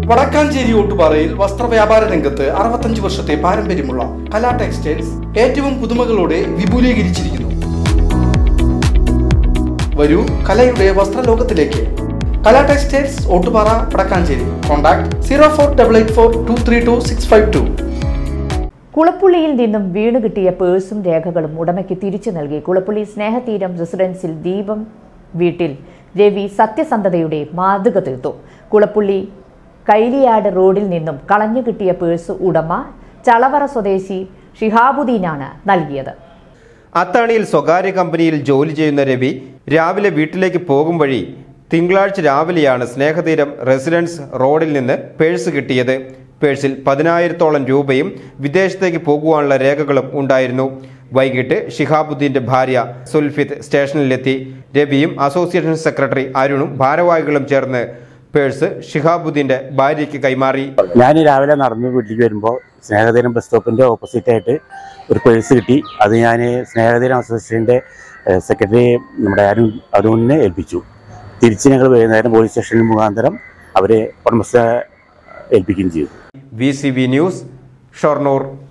വടക്കാഞ്ചേരി ഓട്ടുപാറയിൽ വസ്ത്രവ്യാപാര രംഗത്ത് അറുപത്തഞ്ച് വർഷത്തെ പാരമ്പര്യമുള്ള കലാ ടെക്സ്റ്റൈൽസ് ഏറ്റവും പുതുമകളോടെ വിപുലീകരിച്ചിരിക്കുന്നു വരൂ കലയുടെ വസ്ത്രലോകത്തിലേക്ക് Kala textiles Ottupara Vadakkanchery contact zero four double eight four two three two six five two കുളപ്പുള്ളിയിൽ നിന്നും വീണു കിട്ടിയ പേഴ്സും രേഖകളും ഉടമയ്ക്ക് തിരിച്ചു നൽകി കുളപ്പുള്ളി സ്നേഹതീരം റെസിഡൻസിൽ ദീപം വീട്ടിൽ രവി സത്യസന്ധതയുടെ മാതൃക തീർത്തു കുളപ്പുള്ളി കൈലിയാട് റോഡിൽ നിന്നും കളഞ്ഞു കിട്ടിയ പേഴ്സ് ഉടമ ചളവറ സ്വദേശി ഷിഹാബുദ്ദീനാണ് നൽകിയത് അത്താണിയിൽ സ്വകാര്യ കമ്പനിയിൽ ജോലി ചെയ്യുന്ന രവി രാവിലെ വീട്ടിലേക്ക് പോകും വഴി തിങ്കളാഴ്ച രാവിലെയാണ് സ്നേഹതീരം റെസിഡൻസ് റോഡിൽ നിന്ന് പേഴ്സ് കിട്ടിയത് പേഴ്സിൽ പതിനായിരത്തോളം രൂപയും വിദേശത്തേക്ക് പോകുവാനുള്ള രേഖകളും ഉണ്ടായിരുന്നു വൈകിട്ട് ഷിഹാബുദ്ദീന്റെ ഭാര്യ സുൽഫിത്ത് സ്റ്റേഷനിലെത്തി രവിയും അസോസിയേഷൻ സെക്രട്ടറി അരുണും ഭാരവാഹികളും ചേർന്ന് പേഴ്സ് ഷിഹാബുദ്ദീന്റെ ഭാര്യയ്ക്ക് കൈമാറി ഞാൻ രാവിലെ നടന്ന് വീട്ടിലേക്ക് വരുമ്പോൾ സ്നേഹതീരം ബസ് സ്റ്റോപ്പിൻ്റെ ഓപ്പോസിറ്റായിട്ട് ഒരു പേഴ്സ് കിട്ടി അത് ഞാൻ സ്നേഹതീരം അസോസിയേഷൻ്റെ സെക്രട്ടറി നമ്മുടെ അരുൺ അരുണിനെ ഏൽപ്പിച്ചു തിരിച്ച് ഞങ്ങൾ വൈകുന്നേരം പോലീസ് സ്റ്റേഷനിൽ മുഖാന്തരം അവരെ ഉടമസ്ഥ ഏൽപ്പിക്കുകയും ചെയ്തു V C V news Shoranur